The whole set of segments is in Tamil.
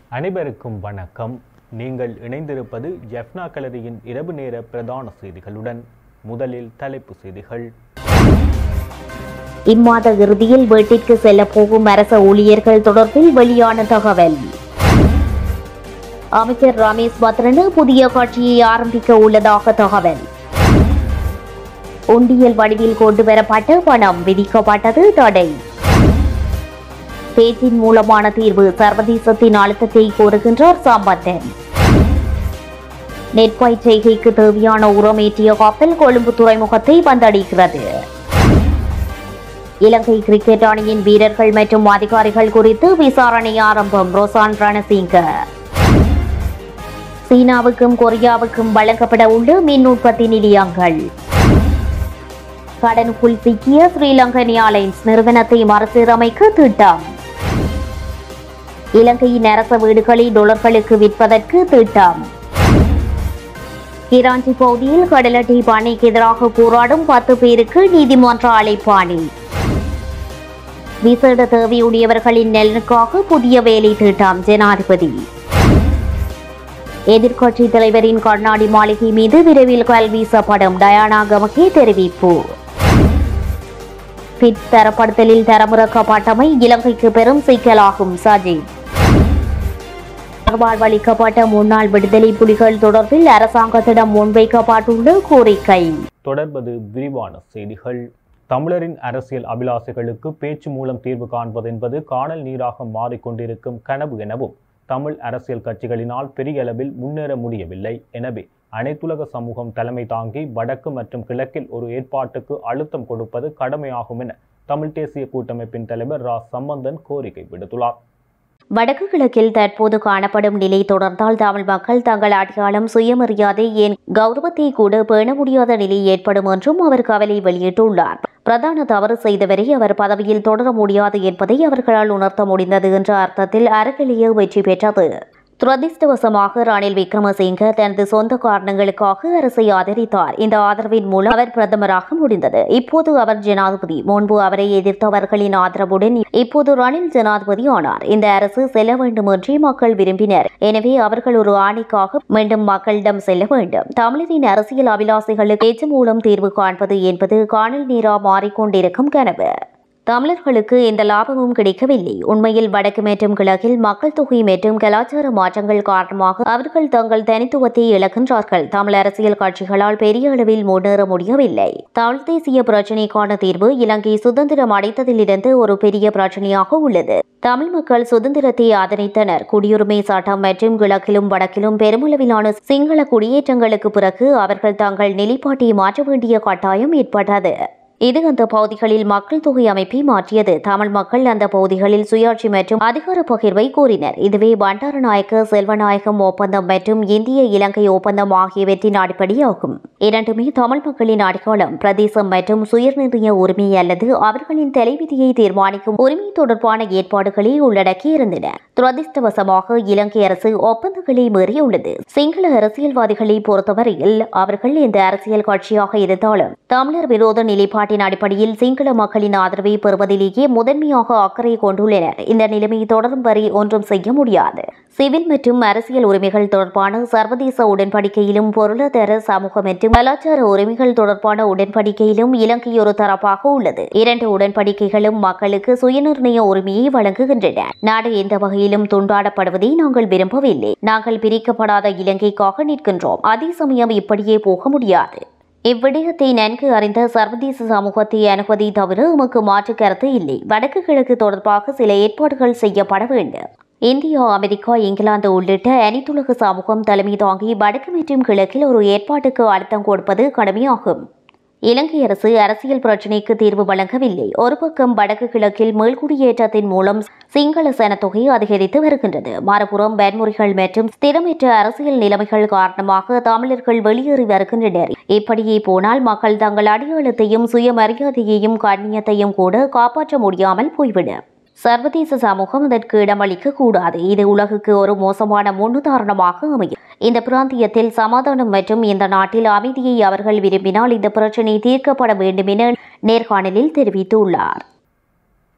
அனைவருக்கும் வணக்கம் நீங்கள் இணைந்திருப்பது ஜெஃப்னா கலரியின் இரவு நேர பிரதான செய்திகளுடன் முதலில் தலைப்பு செய்திகள் இம்மாத இறுதியில் வீட்டிற்கு செல்ல போகும் அரச ஊழியர்கள் தொடர்பில் வெளியான தகவல் அமைச்சர் ரமேஷ் பத்ரனு புதிய கட்சியை ஆரம்பிக்க உள்ளதாக தகவல் உண்டியல் வடிவில் கொண்டுவரப்பட்ட பணம் விதிக்கப்பட்டது தடை பேச்சின் மூலமான தீர்வு சர்வதேசத்தின் அழுத்தத்தை கோருகின்றார் சாம்பந்தன் நெற்பாய் செய்கைக்கு தேவையான உரமேற்றிய கப்பல் கொழும்பு துறைமுகத்தை வந்தடைகிறது இலங்கை கிரிக்கெட் அணியின் வீரர்கள் மற்றும் அதிகாரிகள் குறித்து விசாரணை ஆரம்பம் ரோசான் ரணசிங்க சீனாவுக்கும் கொரியாவுக்கும் வழங்கப்பட உள்ள மின் உற்பத்தி நிலையங்கள் கடனுக்குள் சிக்கிய ஸ்ரீலங்கன் ஏர்லைன்ஸ் நிறுவனத்தை மறுசீரமைக்க திட்டம் இலங்கையின் அரச வீடுகளை டொலர்களுக்கு விற்பதற்கு திட்டம் கிராஞ்சி பகுதியில் கடலட்டி பாணிக்கு எதிராக போராடும் பத்து பேருக்கு நீதிமன்ற அழைப்பாணி விசேட தேவையுடையவர்களின் நலனுக்காக புதிய வேலை திட்டம் ஜனாதிபதி எதிர்க்கட்சி தலைவரின் கண்ணாடி மாளிகை மீது விரைவில் கல் வீசப்படும் டயானா கமகே தெரிவிப்பு பிட் தரப்படுத்தலில் தரமிறக்கப்பட்டமை இலங்கைக்கு பெரும் சிக்கலாகும் சஜித் வாழ்வளிக்கப்பட்ட முன்னாள் விடுதலை புலிகள் தொடர்பில் அரசாங்கத்திடம் முன்வைக்கப்பட்டுள்ள கோரிக்கை தொடர்வது விரிவான செய்திகள் தமிழரின் அரசியல் அபிலாசைகளுக்கு பேச்சு மூலம் தீர்வு காண்பதென்பது காணல் நீராக மாறிக்கொண்டிருக்கும் கனவு எனவும் தமிழ் அரசியல் கட்சிகளினால் பெரிய அளவில் முன்னேற முடியவில்லை எனவே அனைத்துலக சமூகம் தலைமை தாங்கி வடக்கு மற்றும் கிழக்கில் ஒரு ஏற்பாட்டுக்கு அழுத்தம் கொடுப்பது கடமையாகும் என தமிழ் தேசிய கூட்டமைப்பின் தலைவர் ரா சம்பந்தன் கோரிக்கை விடுத்துள்ளார் வடக்கு கிழக்கில் தற்போது காணப்படும் நிலை தொடர்ந்தால் தமிழ் மக்கள் தங்கள் அடையாளம் சுயமரியாதை ஏன் கௌரவத்தை கூட பேண முடியாத நிலை ஏற்படும் என்றும் அவர் கவலை வெளியிட்டுள்ளார் பிரதான தவறு செய்தவரை அவர் பதவியில் தொடர முடியாது என்பதை அவர்களால் உணர்த்த முடிந்தது என்ற அர்த்தத்தில் அறக்கலைய வெற்றி பெற்றது துரதிர்ஷ்டவசமாக ரணில் விக்ரமசிங்க தனது சொந்த காரணங்களுக்காக அரசை ஆதரித்தார் இந்த ஆதரவின் மூலம் அவர் பிரதமராக முடிந்தது இப்போது அவர் ஜனாதிபதி முன்பு அவரை எதிர்த்தவர்களின் ஆதரவுடன் இப்போது ரணில் ஜனாதிபதி ஆனார் இந்த அரசு செல்ல வேண்டும் என்றே மக்கள் விரும்பினர் எனவே அவர்கள் ஒரு ஆணைக்காக மீண்டும் மக்களிடம் செல்ல வேண்டும் தமிழரின் அரசியல் அபிலாசைகளுக்கு பேச்சு மூலம் தீர்வு காண்பது என்பது காணல் நீரா மாறிக்கொண்டிருக்கும் கனவு தமிழர்களுக்கு எந்த லாபமும் கிடைக்கவில்லை உண்மையில் வடக்கு மற்றும் கிழக்கில் மக்கள் தொகை மற்றும் கலாச்சார மாற்றங்கள் காரணமாக அவர்கள் தங்கள் தனித்துவத்தை இழக்கின்றார்கள் தமிழ் அரசியல் கட்சிகளால் பெரிய அளவில் முன்னேற முடியவில்லை தமிழ் தேசிய பிரச்சினைக்கான தீர்வு இலங்கை சுதந்திரம் அடைத்ததிலிருந்து ஒரு பெரிய பிரச்சனையாக உள்ளது தமிழ் மக்கள் சுதந்திரத்தை ஆதரித்தனர் குடியுரிமை சட்டம் மற்றும் கிழக்கிலும் வடக்கிலும் பெருமளவிலான சிங்கள குடியேற்றங்களுக்கு பிறகு அவர்கள் தங்கள் நிலைப்பாட்டை மாற்ற வேண்டிய கட்டாயம் ஏற்பட்டது இது அந்த பகுதிகளில் மக்கள் தொகை அமைப்பை மாற்றியது தமிழ் மக்கள் அந்த பகுதிகளில் சுயாட்சி மற்றும் அதிகார பகிர்வை கோரினர் இதுவே பண்டாரநாயக்க செல்வநாயகம் ஒப்பந்தம் மற்றும் இந்திய இலங்கை ஒப்பந்தம் ஆகியவற்றின் அடிப்படையாகும் இரண்டுமே தமிழ் மக்களின் அடையாளம் பிரதேசம் மற்றும் சுயநிர்ணய உரிமை அல்லது அவர்களின் தலைவிதியை தீர்மானிக்கும் உரிமை தொடர்பான ஏற்பாடுகளை உள்ளடக்கி இருந்தன துரதிர்ஷ்டவசமாக இலங்கை அரசு ஒப்பந்தங்களை மீறியுள்ளது சிங்கள அரசியல்வாதிகளை பொறுத்தவரையில் அவர்கள் இந்த அரசியல் கட்சியாக இருந்தாலும் தமிழர் விரோத நிலைப்பாடு நிலைப்பாட்டின் அடிப்படையில் சிங்கள மக்களின் ஆதரவை பெறுவதிலேயே முதன்மையாக அக்கறை கொண்டுள்ளனர் இந்த நிலைமை தொடரும் வரை ஒன்றும் செய்ய முடியாது சிவில் மற்றும் அரசியல் உரிமைகள் தொடர்பான சர்வதேச உடன்படிக்கையிலும் பொருளாதார சமூக மற்றும் கலாச்சார உரிமைகள் தொடர்பான உடன்படிக்கையிலும் இலங்கை ஒரு தரப்பாக உள்ளது இரண்டு உடன்படிக்கைகளும் மக்களுக்கு சுயநிர்ணய உரிமையை வழங்குகின்றன நாடு எந்த வகையிலும் துண்டாடப்படுவதை நாங்கள் விரும்பவில்லை நாங்கள் பிரிக்கப்படாத இலங்கைக்காக நிற்கின்றோம் அதே சமயம் இப்படியே போக முடியாது இவ்விடயத்தை நன்கு அறிந்த சர்வதேச சமூகத்தை அனுமதி தவிர உமக்கு மாற்று கருத்து இல்லை வடக்கு கிழக்கு தொடர்பாக சில ஏற்பாடுகள் செய்யப்பட வேண்டும் இந்தியா அமெரிக்கா இங்கிலாந்து உள்ளிட்ட அனைத்துலக சமூகம் தலைமை தாங்கி வடக்கு மற்றும் கிழக்கில் ஒரு ஏற்பாட்டுக்கு அழுத்தம் கொடுப்பது கடமையாகும் இலங்கை அரசு அரசியல் பிரச்சினைக்கு தீர்வு வழங்கவில்லை ஒரு பக்கம் வடக்கு கிழக்கில் மேல்குடியேற்றத்தின் மூலம் சிங்கள சனத்தொகை அதிகரித்து வருகின்றது மறுபுறம் வன்முறைகள் மற்றும் ஸ்திரமற்ற அரசியல் நிலைமைகள் காரணமாக தமிழர்கள் வெளியேறி வருகின்றனர் இப்படியே போனால் மக்கள் தங்கள் அடையாளத்தையும் சுயமரியாதையையும் கண்ணியத்தையும் கூட காப்பாற்ற முடியாமல் போய்விடும் சர்வதேச சமூகம் அதற்கு இடமளிக்க கூடாது இது உலகுக்கு ஒரு மோசமான முன்னுதாரணமாக அமையும் இந்த பிராந்தியத்தில் சமாதானம் மற்றும் இந்த நாட்டில் அமைதியை அவர்கள் விரும்பினால் இந்த பிரச்சினை தீர்க்கப்பட வேண்டும் என நேர்காணலில் தெரிவித்துள்ளார்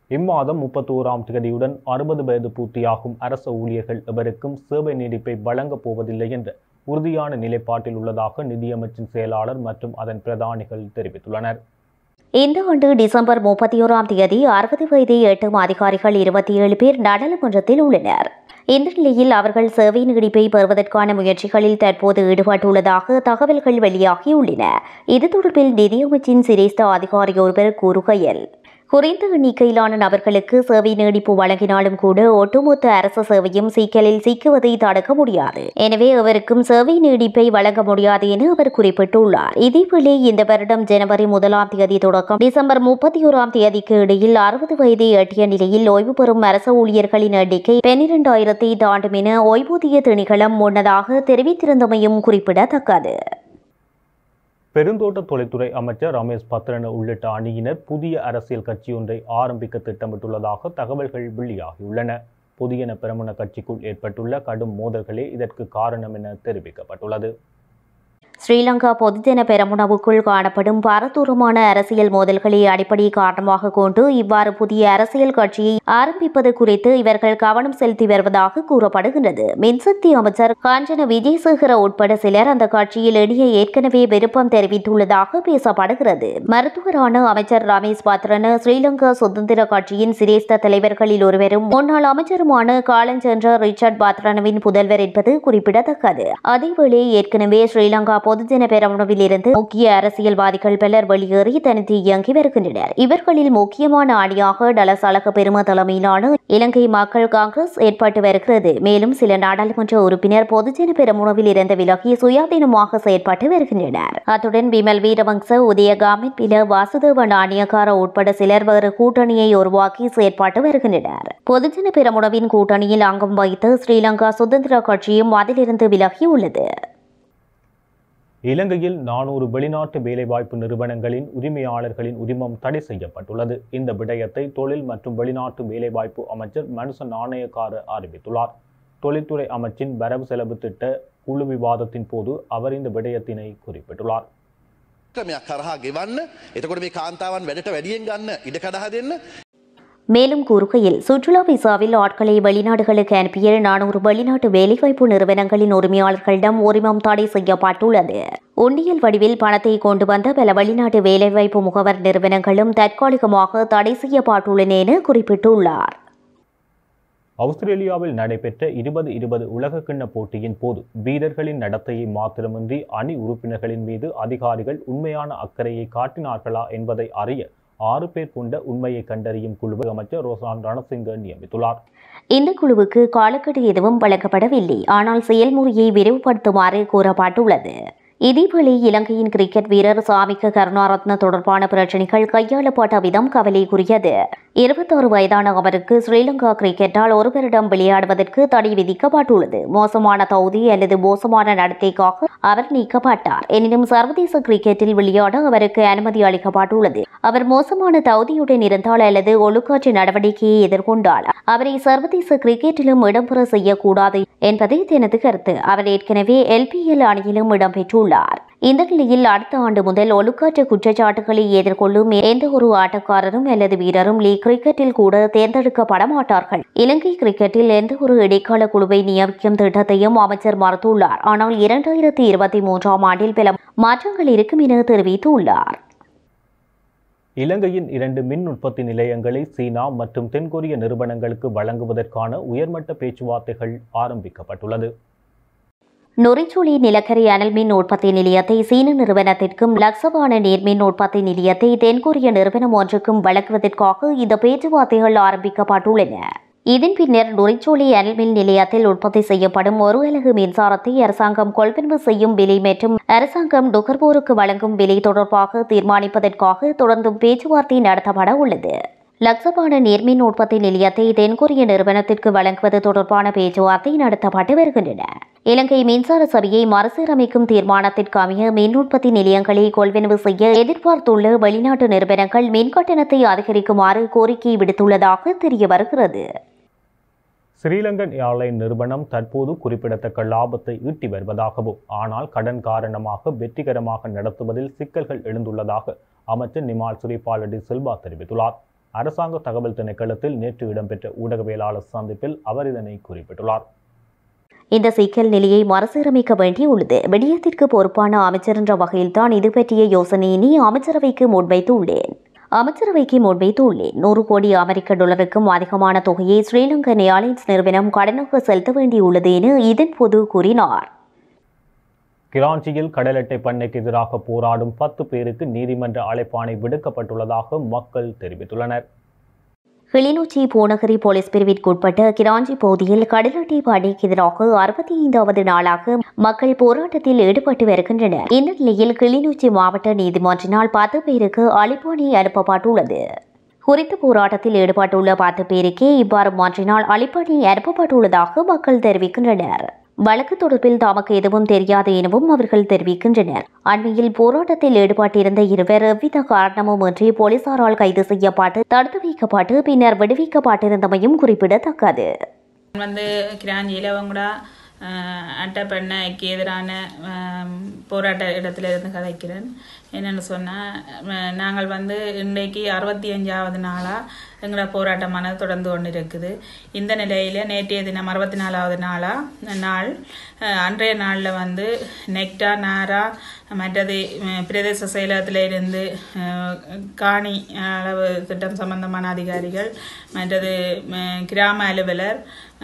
இம்மாதம் முப்பத்தோராம் தேதியுடன் அறுபது வயது பூர்த்தியாகும் அரச ஊழியர்கள் எவருக்கும் சேவை நீடிப்பை வழங்கப் போவதில்லை என்ற உறுதியான நிலைப்பாட்டில் உள்ளதாக நிதியமைச்சின் செயலாளர் மற்றும் அதன் பிரதானிகள் தெரிவித்துள்ளனர் இந்த ஆண்டு டிசம்பர் முப்பத்தி ஓராம் தேதி அறுபது வயதை எட்டும் அதிகாரிகள் இருபத்தி ஏழு பேர் நாடாளுமன்றத்தில் உள்ளனர் இந்த நிலையில் அவர்கள் சேவை நீடிப்பை பெறுவதற்கான முயற்சிகளில் தற்போது ஈடுபட்டுள்ளதாக தகவல்கள் வெளியாகியுள்ளன இது தொடர்பில் நிதியமைச்சின் சிரேஷ்ட அதிகாரி ஒருவர் கூறுகையில் குறைந்த எண்ணிக்கையிலான நபர்களுக்கு சேவை நீடிப்பு வழங்கினாலும் கூட ஒட்டுமொத்த அரசு சேவையும் சிக்கலில் சிக்குவதை தடுக்க முடியாது எனவே அவருக்கும் சேவை நீடிப்பை வழங்க முடியாது என அவர் குறிப்பிட்டுள்ளார் இதேவேளை இந்த வருடம் ஜனவரி முதலாம் தேதி தொடக்கம் டிசம்பர் முப்பத்தி ஓராம் தேதிக்கு இடையில் அறுபது வயதை எட்டிய நிலையில் ஓய்வு பெறும் அரசு ஊழியர்களின் எண்ணிக்கை பன்னிரண்டாயிரத்தை தாண்டும் என ஓய்வூதிய திணைக்களம் முன்னதாக தெரிவித்திருந்தமையும் குறிப்பிடத்தக்கது பெருந்தோட்ட தொழில்துறை அமைச்சர் ரமேஷ் பத்ரன உள்ளிட்ட அணியினர் புதிய அரசியல் கட்சியொன்றை ஆரம்பிக்க திட்டமிட்டுள்ளதாக தகவல்கள் வெளியாகியுள்ளன புதியன பெரமுன கட்சிக்குள் ஏற்பட்டுள்ள கடும் மோதல்களே இதற்கு காரணம் என தெரிவிக்கப்பட்டுள்ளது ஸ்ரீலங்கா பொதுஜன பெரமுனவுக்குள் காணப்படும் பாரதூரமான அரசியல் மோதல்களை அடிப்படை காரணமாக கொண்டு இவ்வாறு புதிய அரசியல் கட்சியை ஆரம்பிப்பது குறித்து இவர்கள் கவனம் செலுத்தி வருவதாக கூறப்படுகின்றது மின்சக்தி அமைச்சர் காஞ்சன விஜயசேகர உட்பட சிலர் அந்த கட்சியில் இணைய ஏற்கனவே விருப்பம் தெரிவித்துள்ளதாக பேசப்படுகிறது மருத்துவரான அமைச்சர் ரமேஷ் பாத்ரன ஸ்ரீலங்கா சுதந்திர கட்சியின் சிரேஷ்ட தலைவர்களில் ஒருவரும் முன்னாள் அமைச்சருமான காலஞ்சென்ற ரிச்சர்ட் பாத்ரனவின் புதல்வர் என்பது குறிப்பிடத்தக்கது அதேவேளை ஏற்கனவே ஸ்ரீலங்கா பொதுஜன பெரமுனவில் இருந்து முக்கிய அரசியல்வாதிகள் பலர் வெளியேறி தனித்து இயங்கி வருகின்றனர் இவர்களில் முக்கியமான அணியாக டலசாலக பெரும தலைமையிலான இலங்கை மக்கள் காங்கிரஸ் ஏற்பட்டு வருகிறது மேலும் சில நாடாளுமன்ற உறுப்பினர் பொதுஜன பெரமுனவில் இருந்து விலகி சுயாதீனமாக செயற்பட்டு வருகின்றனர் அத்துடன் விமல் வீரவங்ச உதயகாமின் பில வாசுதேவ நாணயக்கார உட்பட சிலர் வேறு கூட்டணியை உருவாக்கி செயற்பட்டு வருகின்றனர் பொதுஜன பெரமுனவின் கூட்டணியில் அங்கம் வைத்து ஸ்ரீலங்கா சுதந்திர கட்சியும் அதிலிருந்து விலகியுள்ளது இலங்கையில் நானூறு வெளிநாட்டு வேலைவாய்ப்பு நிறுவனங்களின் உரிமையாளர்களின் உரிமம் தடை செய்யப்பட்டுள்ளது இந்த விடயத்தை தொழில் மற்றும் வெளிநாட்டு வேலைவாய்ப்பு அமைச்சர் மனுச நாணயக்கார அறிவித்துள்ளார் தொழில்துறை அமைச்சின் வரவு செலவு திட்ட குழு விவாதத்தின் போது அவர் இந்த விடயத்தினை குறிப்பிட்டுள்ளார் ක්‍රමයක් කරහා ගෙවන්න එතකොට මේ කාන්තාවන් වැඩට වැඩියෙන් ගන්න ඉඩ කඩහ දෙන්න மேலும் கூறுகையில் சுற்றுலா விசாவில் ஆட்களை வெளிநாடுகளுக்கு அனுப்பிய நானூறு வெளிநாட்டு வேலைவாய்ப்பு நிறுவனங்களின் உரிமையாளர்களிடம் உரிமம் தடை செய்யப்பட்டுள்ளது உண்டியல் வடிவில் பணத்தை கொண்டு வந்த பல வெளிநாட்டு வேலைவாய்ப்பு முகவர் நிறுவனங்களும் தற்காலிகமாக தடை செய்யப்பட்டுள்ளன என குறிப்பிட்டுள்ளார் ஆஸ்திரேலியாவில் நடைபெற்ற இருபது இருபது உலகக்கிண்ண போட்டியின் போது வீரர்களின் நடத்தையை மாத்திரமின்றி அணி உறுப்பினர்களின் மீது அதிகாரிகள் உண்மையான அக்கறையை காட்டினார்களா என்பதை அறிய ஆறு பேர் கொண்ட உண்மையை கண்டறியும் குழுவை அமைச்சர் ரோசான் ரணசிங்க நியமித்துள்ளார் இந்த குழுவுக்கு காலக்கெடு எதுவும் வழங்கப்படவில்லை ஆனால் செயல்முறையை விரிவுபடுத்துமாறு கூறப்பட்டுள்ளது இதேவேளை இலங்கையின் கிரிக்கெட் வீரர் சாமிக்க கருணாரத்ன தொடர்பான பிரச்சினைகள் கையாளப்பட்ட விதம் கவலைக்குரியது இருபத்தோரு வயதான அவருக்கு ஸ்ரீலங்கா கிரிக்கெட்டால் ஒருவரிடம் விளையாடுவதற்கு தடை விதிக்கப்பட்டுள்ளது மோசமான தகுதி அல்லது மோசமான நடத்தைக்காக அவர் நீக்கப்பட்டார் எனினும் சர்வதேச கிரிக்கெட்டில் விளையாட அவருக்கு அனுமதி அளிக்கப்பட்டுள்ளது அவர் மோசமான தகுதியுடன் இருந்தால் அல்லது ஒழுக்காற்று நடவடிக்கையை எதிர்கொண்டால் அவரை சர்வதேச கிரிக்கெட்டிலும் இடம்பெற செய்யக்கூடாது என்பதே தனது கருத்து அவர் ஏற்கனவே எல்பிஎல் அணியிலும் இடம்பெற்றுள்ளார் இந்த நிலையில் அடுத்த ஆண்டு முதல் ஒழுக்காற்று குற்றச்சாட்டுகளை எதிர்கொள்ளும் எந்த ஒரு ஆட்டக்காரரும் அல்லது வீரரும் லீக் கிரிக்கெட்டில் கூட தேர்ந்தெடுக்கப்பட மாட்டார்கள் இலங்கை கிரிக்கெட்டில் எந்த ஒரு இடைக்கால குழுவை நியமிக்கும் திட்டத்தையும் அமைச்சர் மறுத்துள்ளார் ஆனால் இரண்டாயிரத்தி இருபத்தி மூன்றாம் ஆண்டில் பல மாற்றங்கள் இருக்கும் என தெரிவித்துள்ளார் இலங்கையின் இரண்டு மின் உற்பத்தி நிலையங்களை சீனா மற்றும் தென்கொரிய நிறுவனங்களுக்கு வழங்குவதற்கான உயர்மட்ட பேச்சுவார்த்தைகள் ஆரம்பிக்கப்பட்டுள்ளது நுரைச்சோலி நிலக்கரி அனல் மின் உற்பத்தி நிலையத்தை சீன நிறுவனத்திற்கும் லக்சவான நீர்மின் உற்பத்தி நிலையத்தை தென்கொரிய நிறுவனம் ஒன்றுக்கும் வழங்குவதற்காக இந்த பேச்சுவார்த்தைகள் ஆரம்பிக்கப்பட்டுள்ளன இதன் பின்னர் நுரைச்சோலி அனல் மின் நிலையத்தில் உற்பத்தி செய்யப்படும் ஒரு அலகு மின்சாரத்தை அரசாங்கம் கொள்வனவு செய்யும் விலை மற்றும் அரசாங்கம் நுகர்வோருக்கு வழங்கும் விலை தொடர்பாக தீர்மானிப்பதற்காக தொடர்ந்தும் பேச்சுவார்த்தை நடத்தப்பட உள்ளது லக்சபான நீர்மின் உற்பத்தி நிலையத்தை தென்கொரிய நிறுவனத்திற்கு வழங்குவது தொடர்பான பேச்சுவார்த்தை நடத்தப்பட்டு வருகின்றன இலங்கை மின்சார சபையை மறுசீரமைக்கும் தீர்மானத்திற்கு அமைய மின் உற்பத்தி நிலையங்களை கொள்வனவு செய்ய எதிர்பார்த்துள்ள வெளிநாட்டு நிறுவனங்கள் மின் கட்டணத்தை அதிகரிக்குமாறு கோரிக்கை விடுத்துள்ளதாக தெரிய வருகிறது ஸ்ரீலங்கன் ஏர்லைன் நிறுவனம் தற்போது குறிப்பிடத்தக்க லாபத்தை ஈட்டி வருவதாகவும் ஆனால் கடன் காரணமாக வெற்றிகரமாக நடத்துவதில் சிக்கல்கள் எழுந்துள்ளதாக அமைச்சர் நிமால் சுரிபாலடி சில்வா தெரிவித்துள்ளார் அரசாங்க தகவல் திணைக்களத்தில் நேற்று இடம்பெற்ற ஊடகவியலாளர் சந்திப்பில் அவர் இதனை குறிப்பிட்டுள்ளார் இந்த சிக்கல் நிலையை மறுசீரமைக்க வேண்டியுள்ளது விடயத்திற்கு பொறுப்பான அமைச்சர் என்ற வகையில்தான் இது பற்றிய யோசனையினை அமைச்சரவைக்கு முன்வைத்துள்ளேன் அமைச்சரவைக்கு முன்வைத்துள்ளேன் நூறு கோடி அமெரிக்க டாலருக்கும் அதிகமான தொகையை ஸ்ரீலங்கன் ஏர்லைன்ஸ் நிறுவனம் கடனாக செலுத்த வேண்டியுள்ளது என இதன்போது கூறினார் கிராஞ்சியில் கடல் அட்டை பண்ணைக்கு எதிராக போராடும் பத்து பேருக்கு நீதிமன்ற அழைப்பாணை விடுக்கப்பட்டுள்ளதாக மக்கள் தெரிவித்துள்ளனர் கிளிநொச்சி பூநகரி போலீஸ் பிரிவிற்குட்பட்ட கிராஞ்சி பகுதியில் கடலட்டை பாடைக்கு எதிராக அறுபத்தி ஐந்தாவது நாளாக மக்கள் போராட்டத்தில் ஈடுபட்டு வருகின்றனர் இந்த நிலையில் கிளிநொச்சி மாவட்ட நீதிமன்றினால் பத்து பேருக்கு அழைப்பாணை அனுப்பப்பட்டுள்ளது குறித்த போராட்டத்தில் ஈடுபட்டுள்ள பத்து பேருக்கே இவ்வாறு மாற்றினால் அழைப்பாணை அனுப்பப்பட்டுள்ளதாக மக்கள் தெரிவிக்கின்றனர் வழக்கு தொடர்பில் தமக்கு எதுவும் தெரியாது எனவும் அவர்கள் தெரிவிக்கின்றனர் அண்மையில் போராட்டத்தில் ஈடுபட்டிருந்த இருவர் எவ்வித காரணமுமின்றி போலீசாரால் கைது செய்யப்பட்டு தடுத்து வைக்கப்பட்டு பின்னர் விடுவிக்கப்பட்டிருந்தமையும் குறிப்பிடத்தக்கது வந்து கிராஞ்சியில் அவங்களா அட்டைப்பண்ணைக்கு எதிரான ஆம், போராட்ட இடத்துல இருந்து கதைக்கிறேன் என்னென்னு சொன்னால் நாங்கள் வந்து இன்றைக்கு அறுபத்தி அஞ்சாவது நாளாக எங்களோட போராட்டமானது தொடர்ந்து கொண்டு இருக்குது இந்த நிலையில் நேற்றைய தினம் அறுபத்தி நாலாவது நாளாக நாள் அஹ், அன்றைய நாளில் வந்து நெக்டா நாரா மற்றது அஹ், பிரதேச செயலகத்தில் இருந்து அஹ், காணி அளவு திட்டம் சம்பந்தமான அதிகாரிகள் மற்றது அஹ், கிராம அலுவலர்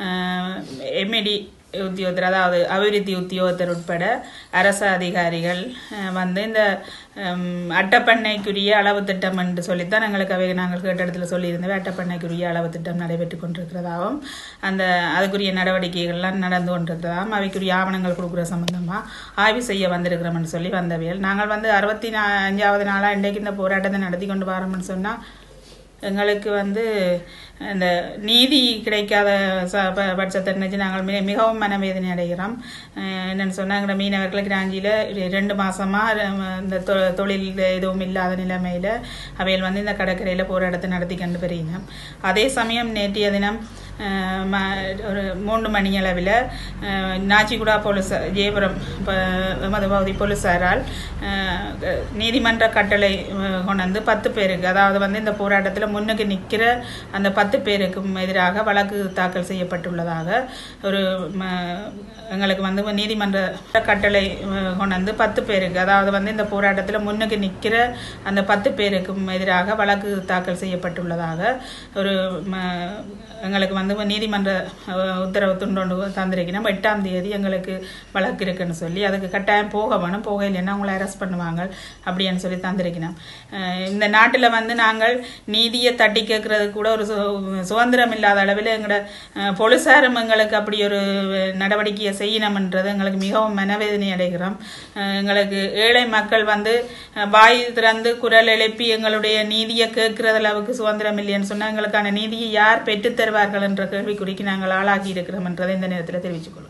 எம்இடி உத்தியோகத்தர் அதாவது அபிவிருத்தி உத்தியோகத்தர் உட்பட அரசு அதிகாரிகள் அஹ், வந்து இந்த ஹம், அட்டப்பண்ணைக்குரிய அளவு திட்டம் என்று சொல்லித்தான் எங்களுக்கு அவை நாங்கள் கேட்ட இடத்துல சொல்லியிருந்தவை அட்டப்பண்ணைக்குரிய அளவு திட்டம் நடைபெற்று கொண்டிருக்கிறதாகவும் அந்த அதுக்குரிய நடவடிக்கைகள்லாம் நடந்து கொண்டிருக்கிறதாகவும் அவைக்குரிய ஆவணங்கள் கொடுக்குற சம்பந்தமாக ஆய்வு செய்ய வந்திருக்கிறோம்னு சொல்லி வந்தவியல் நாங்கள் வந்து அறுபத்தி நா அஞ்சாவது நாளாக இன்றைக்கு இந்த போராட்டத்தை நடத்தி கொண்டு வரோம்னு சொன்னால் எங்களுக்கு வந்து இந்த நீதி கிடைக்காத ச ப- பட்சத்தை நினைச்சு நாங்கள் மிக மிகவும் மனவேதனை அடைகிறோம் அஹ் என்னன்னு சொன்னால் எங்களோட மீனவர்கள் கிராஞ்சியில் ரெண்டு மாசமாக இந்த தொ- தொழில் எதுவும் இல்லாத நிலைமையில் அவையில் வந்து இந்த கடற்கரையில் போராட்டத்தை நடத்தி கண்டு பெறுகிறோம் அதே சமயம் நேற்றைய தினம் அஹ், ம- ஒரு மூன்று மணி அளவில் நாச்சிகுடா போலீஸ் ஜெயபுரம் ப- எமது பகுதி போலீஸாரால் அஹ், நீதிமன்ற கட்டளை அஹ், கொண்டு வந்து பத்து பேருக்கு அதாவது வந்து இந்த போராட்டத்தில் முன்னுக்கு நிற்கிற அந்த பத்து பேருக்கும் எதிராக வழக்கு தாக்கல் செய்யப்பட்டுள்ளதாக ஒரு ம, எங்களுக்கு வந்து நீதிமன்ற கட்டளை அஹ், கொண்டு வந்து பத்து பேருக்கு அதாவது வந்து இந்த போராட்டத்தில் முன்னுக்கு நிற்கிற அந்த பத்து பேருக்கும் எதிராக வழக்கு தாக்கல் செய்யப்பட்டுள்ளதாக ஒரு ம, எங்களுக்கு வந்து நீதிமன்ற அஹ், உத்தரவு துண்டு தந்திருக்கணும் எட்டாம் தேதி எங்களுக்கு வழக்கு இருக்குன்னு சொல்லி அதுக்கு கட்டாயம் போக வேணும் போக இல்லைன்னா அவங்கள அரெஸ்ட் பண்ணுவாங்க அப்படின்னு சொல்லி தந்திருக்கணும் அஹ், இந்த நாட்டில் வந்து நாங்கள் நீதியை தட்டி கேட்கறது கூட ஒரு சு- சுதந்திரம் இல்லாத அளவில் எங்களோட அஹ், போலீசாரும் எங்களுக்கு அப்படி ஒரு நடவடிக்கையை செய்யணும்ன்றது எங்களுக்கு மிகவும் மனவேதனை அடைகிறோம் அஹ், எங்களுக்கு ஏழை மக்கள் வந்து அஹ், வாய் திறந்து குரல் எழுப்பி எங்களுடைய நீதியை கேட்கிற அளவுக்கு சுதந்திரம் இல்லைன்னு சொன்னால் எங்களுக்கான நீதியை யார் பெற்றுத் தருவார்கள் என்ற கேள்விக்குறிக்கு நாங்கள் ஆளாகி இருக்கிறோம் என்றதை இந்த நேரத்தில் தெரிவித்துக் கொள்கிறோம்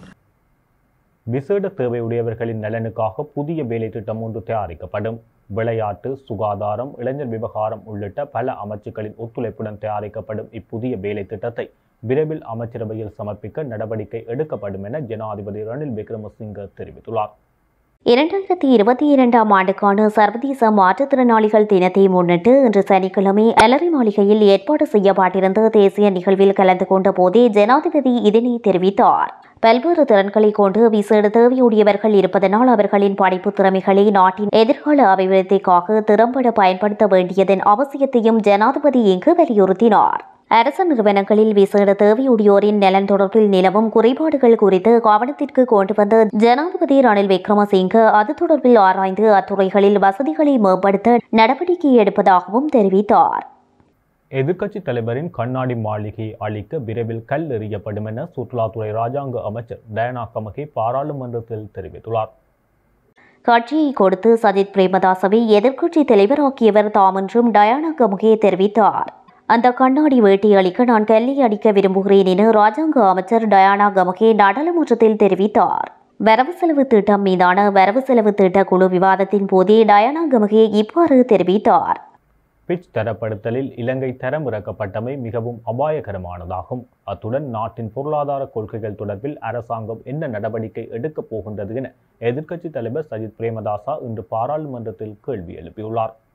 விசேட தேவையுடையவர்களின் நலனுக்காக புதிய வேலை திட்டம் ஒன்று தயாரிக்கப்படும் விளையாட்டு சுகாதாரம் இளைஞர் விவகாரம் உள்ளிட்ட பல அமைச்சுக்களின் ஒத்துழைப்புடன் தயாரிக்கப்படும் இப்புதிய வேலை திட்டத்தை விரைவில் அமைச்சரவையில் சமர்ப்பிக்க நடவடிக்கை எடுக்கப்படும் என ஜனாதிபதி ரணில் விக்ரமசிங்க தெரிவித்துள்ளார் இரண்டாயிரத்தி இருபத்தி இரண்டாம் ஆண்டுக்கான சர்வதேச மாற்றுத்திறனாளிகள் தினத்தை முன்னிட்டு இன்று சனிக்கிழமை அலரி மாளிகையில் ஏற்பாடு செய்யப்பட்டிருந்த தேசிய நிகழ்வில் கலந்து கொண்ட போதே ஜனாதிபதி இதனை தெரிவித்தார் பல்வேறு திறன்களை கொண்டு விசேட தேவையுடையவர்கள் இருப்பதனால் அவர்களின் படிப்பு திறமைகளை நாட்டின் எதிர்கால அபிவிருத்திக்காக திறம்பட பயன்படுத்த வேண்டியதன் அவசியத்தையும் ஜனாதிபதி இங்கு வலியுறுத்தினார் அரசு நிறுவனங்களில் விசேட தேவையுடையோரின் நலன் தொடர்பில் நிலவும் குறைபாடுகள் குறித்து கவனத்திற்கு கொண்டு வந்த ஜனாதிபதி ரணில் விக்ரமசிங்க அது தொடர்பில் ஆராய்ந்து அத்துறைகளில் வசதிகளை மேம்படுத்த நடவடிக்கை எடுப்பதாகவும் தெரிவித்தார் எதிர்க்கட்சி தலைவரின் கண்ணாடி மாளிகையை அழிக்க விரைவில் கல் எறியப்படும் என சுற்றுலாத்துறை ராஜாங்க அமைச்சர் டயனா கமகே பாராளுமன்றத்தில் தெரிவித்துள்ளார் கட்சியை கொடுத்து சஜித் பிரேமதாசவை எதிர்க்கட்சி தலைவராக்கியவர் தாம் என்றும் டயானா கமுகே தெரிவித்தார் அந்த கண்ணாடி வேட்டி அளிக்க நான் கல்லை அடிக்க விரும்புகிறேன் என ராஜாங்க அமைச்சர் டயானா கமுகே நாடாளுமன்றத்தில் தெரிவித்தார் வரவு செலவு திட்டம் மீதான வரவு செலவு திட்ட குழு விவாதத்தின் போதே டயானா கமுகே இவ்வாறு தெரிவித்தார் பிட்ச் தரப்படுத்தலில் இலங்கை தரமிறக்கப்பட்டமை மிகவும் அபாயகரமானதாகும் அத்துடன் நாட்டின் பொருளாதார கொள்கைகள் தொடர்பில் அரசாங்கம் என்ன நடவடிக்கை எடுக்கப் போகின்றது என எதிர்க்கட்சித் தலைவர் சஜித் பிரேமதாசா இன்று பாராளுமன்றத்தில் கேள்வி எழுப்பியுள்ளார்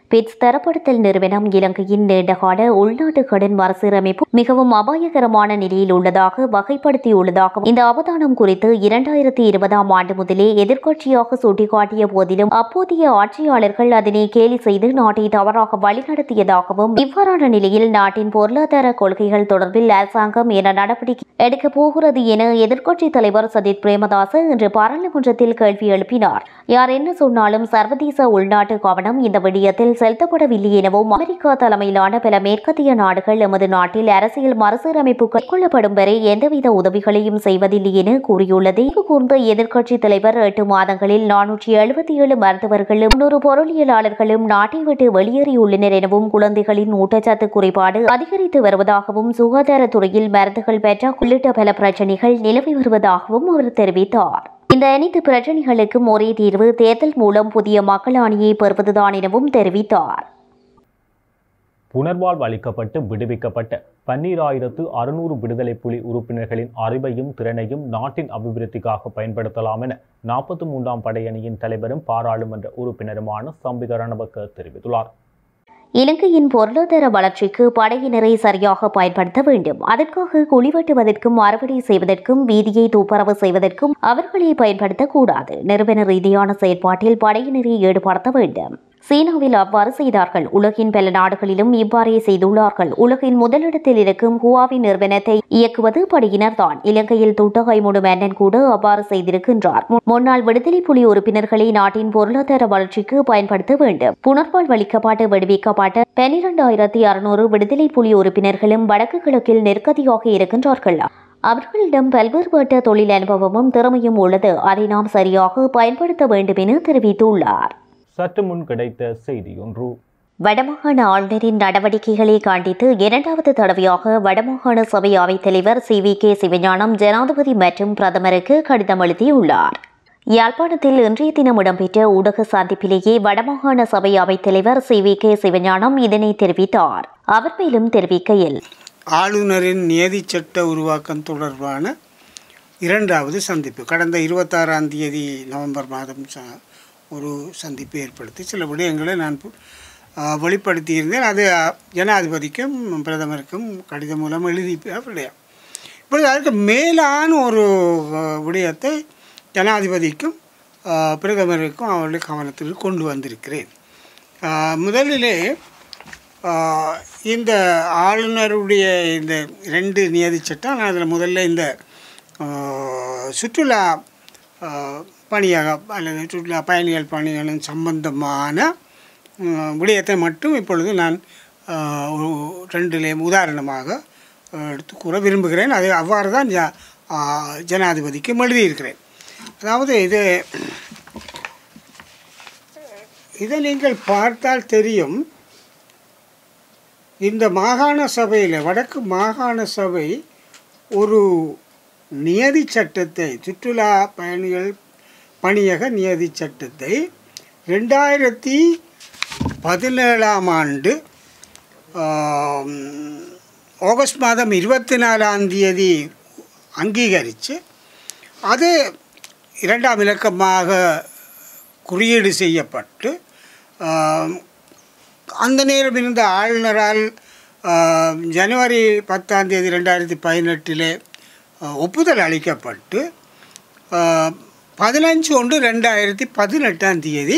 பிட்ஸ் தரப்படுத்தல் நிறுவனம் இலங்கையின் நீண்டகால உள்நாட்டு கடன் மறுசீரமைப்பு மிகவும் அபாயகரமான நிலையில் உள்ளதாக வகைப்படுத்தியுள்ளதாகவும் இந்த அவதானம் குறித்து இரண்டாயிரத்தி இருபதாம் ஆண்டு முதலே எதிர்க்கட்சியாக சுட்டிக்காட்டிய போதிலும் அப்போதைய ஆட்சியாளர்கள் அதனை கேலி செய்து நாட்டை தவறாக வழிநடத்தியதாகவும் இவ்வாறான நிலையில் நாட்டின் பொருளாதார கொள்கைகள் தொடர்பில் அரசாங்கம் என நடவடிக்கை எடுக்கப் போகிறது என எதிர்க்கட்சித் தலைவர் சஜித் பிரேமதாச இன்று பாராளுமன்றத்தில் கேள்வி எழுப்பினார் யார் என்ன சொன்னாலும் சர்வதேச உள்நாட்டு கவனம் இந்த விடயத்தில் செலுத்தப்படவில்லை எனவும் அமெரிக்கா தலைமையிலான பல மேற்கத்திய நாடுகள் எமது நாட்டில் அரசியல் மறுசீரமைப்பு மேற்கொள்ளப்படும் வரை எந்தவித உதவிகளையும் செய்வதில்லை என கூறியுள்ளது இது கூர்ந்த எதிர்க்கட்சித் தலைவர் எட்டு மாதங்களில் நானூற்றி எழுபத்தி ஏழு மருத்துவர்களும் முன்னூறு பொருளியலாளர்களும் நாட்டை விட்டு வெளியேறியுள்ளனர் எனவும் குழந்தைகளின் ஊட்டச்சத்து குறைபாடு அதிகரித்து வருவதாகவும் சுகாதாரத்துறையில் மருந்துகள் பெற்ற உள்ளிட்ட பல பிரச்சனைகள் நிலவி வருவதாகவும் அவர் தெரிவித்தார் இந்த அனைத்து பிரச்சனைகளுக்கும் ஒரே தீர்வு தேர்தல் மூலம் புதிய மக்கள் அணியை பெறுவதுதான் எனவும் தெரிவித்தார் புனர்வாழ்வு அளிக்கப்பட்டு விடுவிக்கப்பட்ட பன்னீராயிரத்து அறுநூறு விடுதலை புலி உறுப்பினர்களின் அறிவையும் திறனையும் நாட்டின் அபிவிருத்திக்காக பயன்படுத்தலாம் என நாற்பத்தி மூன்றாம் படையணியின் தலைவரும் பாராளுமன்ற உறுப்பினருமான சம்பிக ரணவக்க தெரிவித்துள்ளார் இலங்கையின் பொருளாதார வளர்ச்சிக்கு படையினரை சரியாக பயன்படுத்த வேண்டும் அதற்காக குழி வெட்டுவதற்கும் அறுவடை செய்வதற்கும் வீதியை துப்புரவு செய்வதற்கும் அவர்களை பயன்படுத்தக்கூடாது நிறுவன ரீதியான செயற்பாட்டில் படையினரை ஈடுபடுத்த வேண்டும் சீனாவில் அவ்வாறு செய்தார்கள் உலகின் பல நாடுகளிலும் இவ்வாறே செய்துள்ளார்கள் உலகின் முதலிடத்தில் இருக்கும் ஹுவாவி நிறுவனத்தை இயக்குவது படையினர் தான் இலங்கையில் துட்டகை முடு மன்னன் கூட அவ்வாறு செய்திருக்கின்றார் மு- முன்னாள் விடுதலை புலி உறுப்பினர்களை நாட்டின் பொருளாதார வளர்ச்சிக்கு பயன்படுத்த வேண்டும் புனர்வாழ்வளிக்கப்பட்டு விடுவிக்கப்பட்ட பனிரெண்டாயிரத்தி அறுநூறு விடுதலை புலி உறுப்பினர்களும் வடக்கு கிழக்கில் நெருக்கடியாக இருக்கின்றார்கள் அவர்களிடம் பல்வேறுபட்ட தொழில் அனுபவமும் திறமையும் உள்ளது அதை நாம் சரியாக பயன்படுத்த வேண்டும் என தெரிவித்துள்ளார் சற்று முன் கிடைத்த செய்தி ஒன்று வடமாகாண ஆளுநரின் நடவடிக்கைகளை கண்டித்து இரண்டாவது தடவையாக வடமாகாண சபை அவைத்தலைவர் சி வி கே சிவஞானம் ஜனாதிபதி மற்றும் பிரதமருக்கு கடிதம் எழுதியுள்ளார் யாழ்ப்பாணத்தில் இன்றைய தினம் இடம்பெற்ற ஊடக சந்திப்பிலேயே வடமாகாண சபை அவைத்தலைவர் சி வி கே சிவஞானம் இதனை தெரிவித்தார் அவர் மேலும் தெரிவிக்கையில் ஆளுநரின் நியதி சட்ட உருவாக்கம் தொடர்பான இரண்டாவது சந்திப்பு கடந்த இருபத்தாறாம் தேதி நவம்பர் மாதம் ச- ஒரு சந்திப்பு ஏற்படுத்தி சில விடயங்களை நான் பு- ஆ, வெளிப்படுத்தியிருந்தேன் அது ஆ, ஜனாதிபதிக்கும் பிரதமருக்கும் கடிதம் மூலம் எழுதி விடயம் இப்பொழுது அதுக்கு மேலான ஒரு ஆ, விடயத்தை ஜனாதிபதிக்கும் ஆ, பிரதமருக்கும் அவருடைய கவனத்தில் கொண்டு வந்திருக்கிறேன் ஆ, முதலிலே ஆஹ் இந்த ஆளுநருடைய இந்த ரெண்டு நியதி சட்டம் நான் அதில் முதல்ல இந்த ஆஹ், சுற்றுலா ஆஹ், பணியகம் அல்லது சுற்றுலா பயணிகள் பணிகளும் சம்பந்தமான ஆஹ், விடயத்தை மட்டும் இப்பொழுது நான் ஆஹ், ஒரு ரெண்டிலே உதாரணமாக ஆஹ், எடுத்து கூற விரும்புகிறேன் அது அவ்வாறு தான் ஜ ஆஹ், ஜனாதிபதிக்கு எழுதியிருக்கிறேன் அதாவது இது இதை நீங்கள் பார்த்தால் தெரியும் இந்த மாகாண சபையில் வடக்கு மாகாண சபை ஒரு நியதி சட்டத்தை சுற்றுலா பயணிகள் பணியக நியதி சட்டத்தை ரெண்டாயிரத்தி பதினேழாம் ஆண்டு ஆம், ஆகஸ்ட் மாதம் இருபத்தி நாலாம் தேதி அங்கீகரித்து அது இரண்டாம் இலக்கமாக குறியீடு செய்யப்பட்டு ஆம், அந்த நேரம் இருந்த ஆளுநரால் ஆஹ், ஜனவரி பத்தாம் தேதி ரெண்டாயிரத்தி பதினெட்டிலே ஆஹ், ஒப்புதல் அளிக்கப்பட்டு ஆஹ், பதினஞ்சு ஒன்று ரெண்டாயிரத்தி பதினெட்டாம் தேதி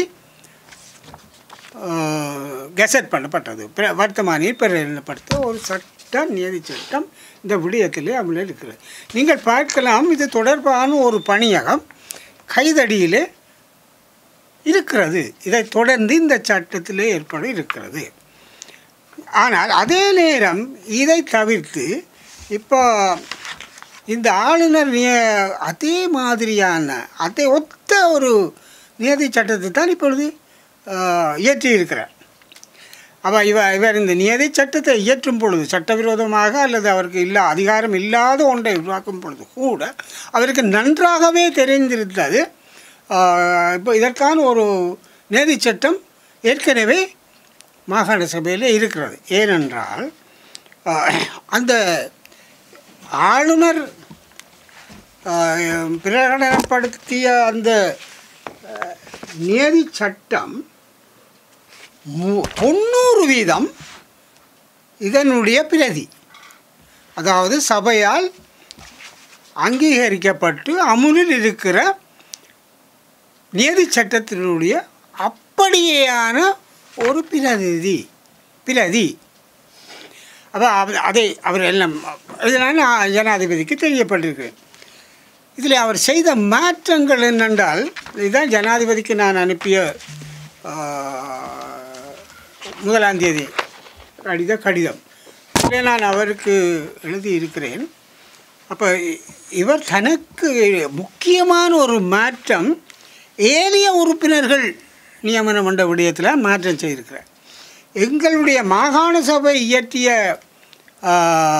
ஆஹ், கெசட் பண்ணப்பட்டது பிர- வர்த்தமானியில் பிரகடனப்படுத்த ஒரு சட்ட நியதி சட்டம் இந்த விடயத்திலே அமலில் இருக்கிறது நீங்கள் பார்க்கலாம் இது தொடர்பான ஒரு பணியகம் கைதடியிலே இருக்கிறது இதை தொடர்ந்து இந்த சட்டத்திலே ஏற்பட இருக்கிறது ஆனால் அதே நேரம் இதை தவிர்த்து இப்போ இந்த ஆளுநர் நிய அதே மாதிரியான அதே ஒத்த ஒரு நியதி சட்டத்தை தான் இப்பொழுது ஆஹ், இயற்றியிருக்கிறார் அப்போ இவ இவர் இந்த நியதி சட்டத்தை இயற்றும் பொழுது சட்டவிரோதமாக அல்லது அவருக்கு இல்லா அதிகாரம் இல்லாத ஒன்றை உருவாக்கும் பொழுது கூட அவருக்கு நன்றாகவே தெரிந்திருந்தது ஆஹ், இப்போ இதற்கான ஒரு நியதி சட்டம் ஏற்கனவே மாகாண சபையில் இருக்கிறது ஏனென்றால் ஆஹ், அந்த ஆளுநர் ஆஹ், பிரகடனப்படுத்திய அந்த ஆஹ், நியதி சட்டம் மு- தொண்ணூறு வீதம் இதனுடைய பிரதி அதாவது சபையால் அங்கீகரிக்கப்பட்டு அமுலில் இருக்கிற நியதி சட்டத்தினுடைய அப்படியேயான ஒரு பிரதிநிதி பிரதி அப்போ அவர் அதை அவர் எல்லாம் இதனால் நான் ஜனாதிபதிக்கு தெரியப்பட்டிருக்கு இதில் அவர் செய்த மாற்றங்கள் என்னென்றால் இதுதான் ஜனாதிபதிக்கு நான் அனுப்பிய ஆ, முதலாம் தேதி கடித கடிதம் இதில் நான் அவருக்கு எழுதி இருக்கிறேன் அப்போ இவர் தனக்கு முக்கியமான ஒரு மாற்றம் ஏனைய உறுப்பினர்கள் நியமனம் என்ற விடயத்தில் மாற்றம் செய்திருக்கிறார் எங்களுடைய மாகாண சபை இயற்றிய ஆ,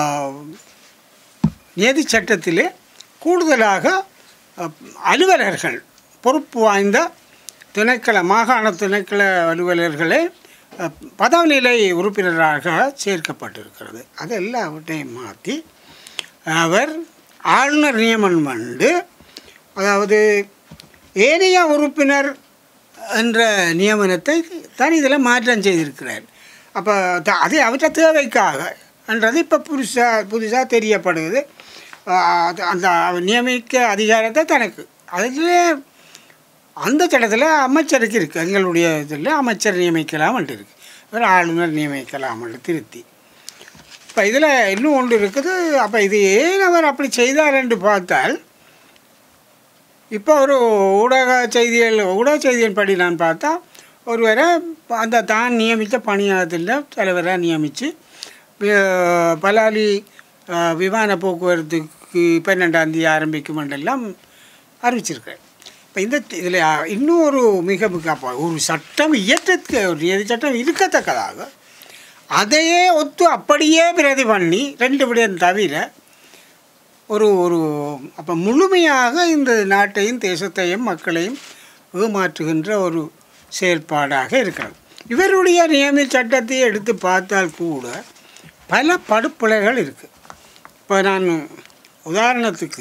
நிதி சட்டத்திலே கூடுதலாக அ, அலுவலர்கள் பொறுப்பு வாய்ந்த திணைக்கள மாகாண திணைக்கள அலுவலர்களை அ, பதவிநிலை உறுப்பினராக சேர்க்கப்பட்டிருக்கிறது அது எல்லாவற்றையும் மாற்றி அவர் ஆளுநர் நியமனம் வந்து அதாவது ஏனைய உறுப்பினர் என்ற நியமனத்தை தான் இதில் மாற்றம் செய்திருக்கிறார் அப்போ த- அது அவற்றை தேவைக்காக என்றது இப்போ புதுசாக புதுசாக தெரியப்படுது ஆஹ் அது அந்த அவர் நியமிக்க அதிகாரத்தை தனக்கு அதில் அந்த சட்டத்தில் அமைச்சருக்கு இருக்குது எங்களுடைய இதில் அமைச்சர் நியமிக்கலாம்ன்ட்டு இருக்குது ஒரு ஆளுநர் நியமிக்கலாம்னு திருத்தி இப்போ இதில் இன்னும் ஒன்று இருக்குது அப்போ இது ஏன் அவர் அப்படி செய்தார் என்று பார்த்தால் இப்போ ஒரு ஊடக செய்திகள் ஊடக செய்தியின் படி நான் பார்த்தா ஒருவரை அந்த தான் நியமித்த பணியாளத்தில் தலைவராக நியமித்து பலாலி அஹ், விமான போக்குவரத்துக்கு பன்னெண்டாம் தேதி ஆரம்பிக்கும் என்றெல்லாம் அறிவிச்சிருக்கேன் இப்போ இந்த இதில் இன்னும் ஒரு மிக மிக அப்ப ஒரு சட்டம் இயற்றத்துக்கு ஒரு நிதி சட்டம் இருக்கத்தக்கதாக அதையே ஒத்து அப்படியே பிரதி பண்ணி ரெண்டு விடயம் தவிர ஒரு ஒரு அப்போ முழுமையாக இந்த நாட்டையும் தேசத்தையும் மக்களையும் ஏமாற்றுகின்ற ஒரு செயல்பாடாக இருக்கிறது இவருடைய நியமன சட்டத்தை எடுத்து பார்த்தால் கூட பல படுப்புலைகள் இருக்குது இப்போ நான் உதாரணத்துக்கு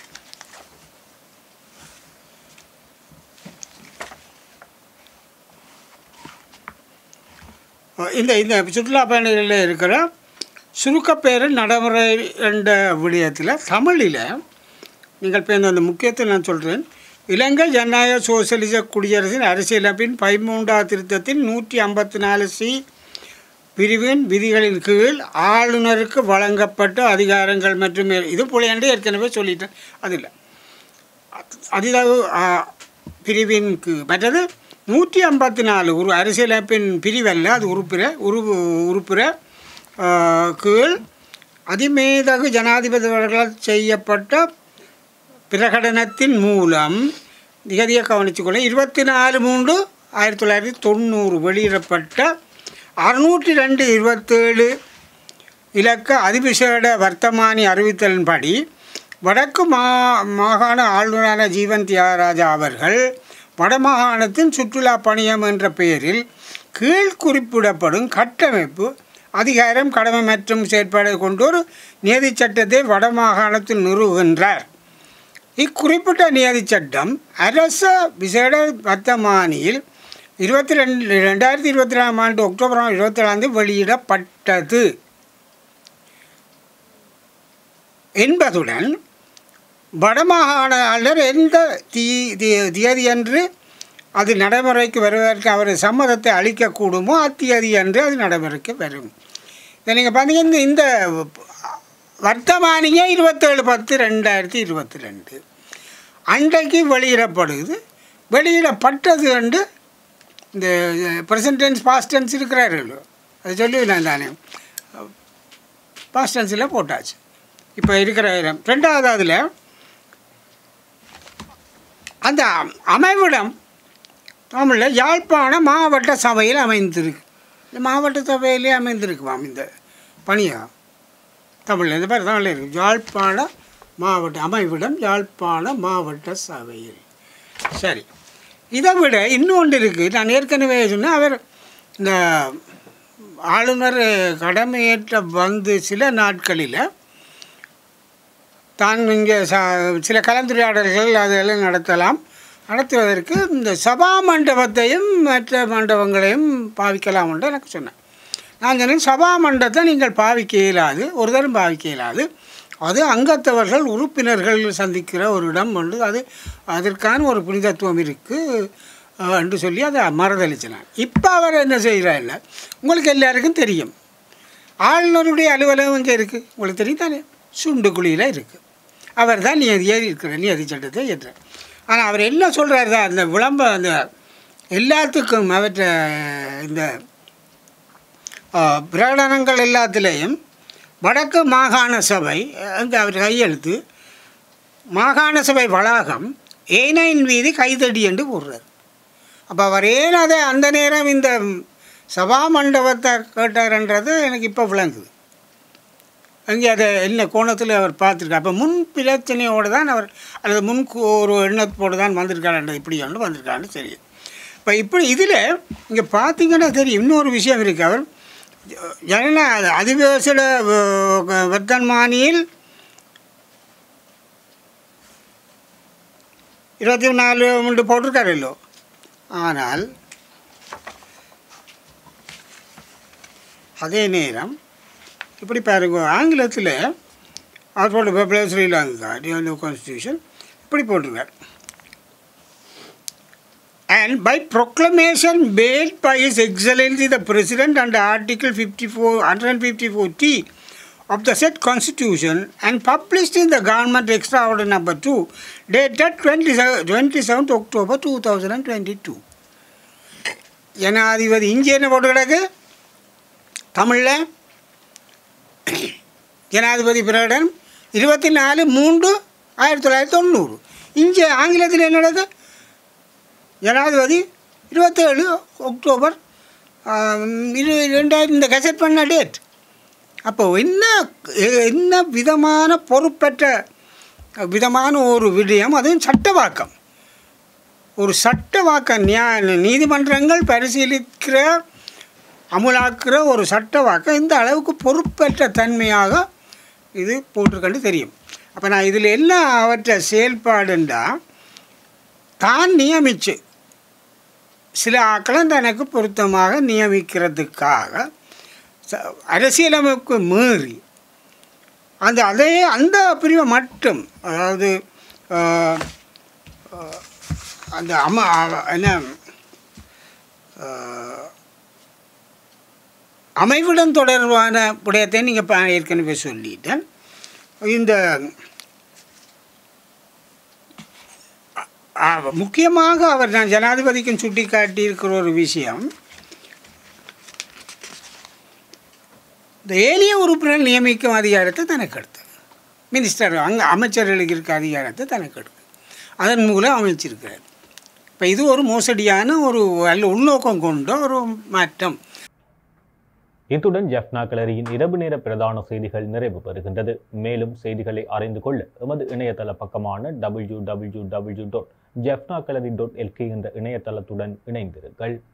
இந்த இந்த சுற்றுலா பயணிகளில் இருக்கிற சுருக்கப்பேரு நடைமுறை என்ற விடயத்தில் தமிழில் நீங்கள் இப்போ அந்த முக்கியத்தை நான் சொல்கிறேன் இலங்கை ஜனநாயக சோசியலிச குடியரசின் அரசியலமைப்பின் பதிமூன்றாவது திருத்தத்தின் நூற்றி ஐம்பத்தி நாலு சி பிரிவின் விதிகளின் கீழ் ஆளுநருக்கு வழங்கப்பட்ட அதிகாரங்கள் மற்றும் இது புலையாண்டு ஏற்கனவே சொல்லிட்டேன் அது இல்லை அதிதாக பிரிவின் கீழ் மற்றது நூற்றி ஐம்பத்தி நாலு ஒரு அரசியலமைப்பின் பிரிவல்ல அது உறுப்பிற உரு உறுப்பிற ஆ, கீழ் அதிமேதகு ஜனாதிபதி அவர்களால் செய்யப்பட்ட பிரகடனத்தின் மூலம் நிகதியை கவனித்துக்கொள்ள இருபத்தி நாலு மூன்று ஆயிரத்தி தொள்ளாயிரத்தி தொண்ணூறு வெளியிடப்பட்ட அறுநூற்றி ரெண்டு இருபத்தேழு இலக்க அதிவிசேட வர்த்தமானி அறிவித்தலின்படி வடக்கு மா மாகாண ஆளுநரான ஜீவன் தியாகராஜா அவர்கள் வடமாகாணத்தின் சுற்றுலா பணியம் என்ற பெயரில் கீழ் குறிப்பிடப்படும் கட்டமைப்பு அதிகாரம் கடமை மற்றும் செயற்பாடு கொண்டு ஒரு நியதி சட்டத்தை வடமாகாணத்தில் நிறுவுகின்றார் இக்குறிப்பிட்ட நியதி சட்டம் அரச விசேட வர்த்தமானியில் இருபத்தி ரெண்டு ரெண்டாயிரத்தி இருபத்தி ரெண்டாம் ஆண்டு அக்டோபர் இருபத்தி ஏழாம் தேதி வெளியிடப்பட்டது என்பதுடன் வடமாகாண ஆளுநர் எந்த தீ தீ- தேதியன்று அது நடைமுறைக்கு வருவதற்கு அவர் சம்மதத்தை அளிக்கக்கூடுமோ அத்தியதி அன்று அது நடைமுறைக்கு வரும் இதை நீங்கள் பார்த்தீங்கன்னா இந்த வர்த்தமானியே இருபத்தேழு பத்து ரெண்டாயிரத்தி இருபத்தி ரெண்டு அன்றைக்கு வெளியிடப்படுது வெளியிடப்பட்டது என்று இந்த ப்ரெசன்டென்ஸ் பாஸ்டன்ஸ் இருக்கிறார்கள் அது சொல்லுவேன் தானே பாஸ்டன்ஸில் போட்டாச்சு இப்போ இருக்கிற ரெண்டாவது அதில் அந்த அமைவிடம் தமிழில் யாழ்ப்பாண மாவட்ட சபையில் அமைந்திருக்கு இந்த மாவட்ட சபையிலே அமைந்திருக்குவாம் இந்த பணியாக தமிழில் இந்த பேர் தமிழில் இருக்கு யாழ்ப்பாண மாவட்ட அமைவிடம் யாழ்ப்பாண மாவட்ட சபையில் சரி இதை விட இன்னொன்று இருக்குது நான் ஏற்கனவே சொன்னேன் அவர் இந்த ஆளுநர் கடமையேற்ற வந்து சில நாட்களில் தான் இங்கே ச சில கலந்துரையாடல்கள் அதெல்லாம் நடத்தலாம் நடத்துவதற்கு இந்த சபா மண்டபத்தையும் மற்ற மண்டபங்களையும் பாவிக்கலாம் என்று எனக்கு சொன்னேன் நான் சொன்னேன் சபா மண்டபத்தை நீங்கள் பாவிக்க இயலாது ஒரு தரம் பாவிக்க இயலாது அது அங்கத்தவர்கள் உறுப்பினர்கள் சந்திக்கிற ஒரு இடம் உண்டு அது அதற்கான ஒரு புனிதத்துவம் இருக்குது என்று சொல்லி அதை மறுதளிச்சினான் இப்போ அவர் என்ன செய்கிறார் இல்லை உங்களுக்கு எல்லாருக்கும் தெரியும் ஆளுநருடைய அலுவலகம் இங்கே இருக்குது உங்களுக்கு தெரியும் தானே சுண்டுக்குழியில் இருக்குது அவர் தான் நியதி ஏறி இருக்கிற நியதி சட்டத்தை ஏற்றார் ஆனால் அவர் என்ன சொல்கிறாரு தான் அந்த விளம்ப அந்த எல்லாத்துக்கும் அவற்றை இந்த ஆ, பிரகடனங்கள் எல்லாத்துலேயும் வடக்கு மாகாண சபை அங்கே அவர் கையெழுத்து மாகாண சபை வளாகம் ஏனையின் வீதி கைதடி என்று போடுறார் அப்போ அவர் ஏன் அதை அந்த நேரம் இந்த சபா மண்டபத்தை கேட்டார்ன்றது எனக்கு இப்போ விளங்குது அங்கே அதை என்ன கோணத்தில் அவர் பார்த்துருக்கார் அப்போ முன் பிரச்சனையோடு தான் அவர் அல்லது முன் கு- ஒரு எண்ணத்தோடு தான் வந்திருக்காருன்றது இப்படி ஒன்று வந்திருக்காருன்னு தெரியும் இப்போ இப்படி இதில் இங்கே பார்த்தீங்கன்னா தெரியும் இன்னொரு விஷயம் இருக்குது அவர் ஜன அதிவேசட வர்த்தன்மானியில் இருபத்தி நாலு முண்டு போட்டிருக்காருல்லோ ஆனால் அதே நேரம் இப்படி பாருங்க ஆங்கிலத்தில் அவர் போட்டு பப்ளர் ஸ்ரீலங்கா நியூ கான்ஸ்டியூஷன் இப்படி போட்டிருக்கார் and by proclamation made by His Excellency the President under Article 54, 154T of the said Constitution and published in the Government Extraordinary Number 2 dated 27 27th October 2022. ஜனாதிபதி இங்கே என்ன போட்டு கிடக்கு தமிழில் ஜனாதிபதி பிரகடன் இருபத்தி நாலு மூன்று ஆயிரத்தி தொள்ளாயிரத்தி தொண்ணூறு இங்கே ஆங்கிலத்தில் என்ன நடக்குது ஜனாதிபதி இருபத்தேழு அக்டோபர் ஆம், இரு ரெண்டாயிரம் இந்த கசெட் பண்ண டேட் அப்போ என்ன என்ன விதமான பொறுப்பற்ற விதமான ஒரு விடயம் அதுவும் சட்டவாக்கம் ஒரு சட்டவாக்க நியா நீதிமன்றங்கள் பரிசீலிக்கிற அமுலாக்குற ஒரு சட்டவாக்கம் இந்த அளவுக்கு பொறுப்பற்ற தன்மையாக இது போட்டிருக்கன்னு தெரியும் அப்போ நான் இதில் என்ன அவற்றை செயல்பாடுண்டா தான் நியமிச்சு சில ஆக்களை தனக்கு பொருத்தமாக நியமிக்கிறதுக்காக ச- அரசியலமைப்பு மீறி அந்த அதே அந்த பிரிவை மட்டும் அதாவது ஆஹ், ஆஹ், அந்த அம அ- என்ன ஆஹ், அமைவிடம் தொடர்பான விடயத்தை நீங்கள் ஏற்கனவே சொல்லிட்டேன் இந்த ஆ, முக்கியமாக அவர் நான் ஜனாதிபதிக்கும் சுட்டி காட்டியிருக்கிற ஒரு விஷயம் இந்த ஏலிய உறுப்பினர் நியமிக்கும் அதிகாரத்தை தனக்கு எடுத்தது மினிஸ்டர் அங்கே அமைச்சர்களுக்கு இருக்க அதிகாரத்தை தனக்கு எடுத்து அதன் மூலம் அமைச்சிருக்கிறார் இப்போ இது ஒரு மோசடியான ஒரு அல்ல உள்நோக்கம் கொண்ட ஒரு மாற்றம் இத்துடன் ஜெஃப்னா கிளரியின் இரவு நேர பிரதான செய்திகள் நிறைவு பெறுகின்றது மேலும் செய்திகளை அறிந்து கொள்ள எமது இணையதள பக்கமான W W W dot Jaffna gallery dot L K என்ற இணையதளத்துடன் இணைந்திருங்கள்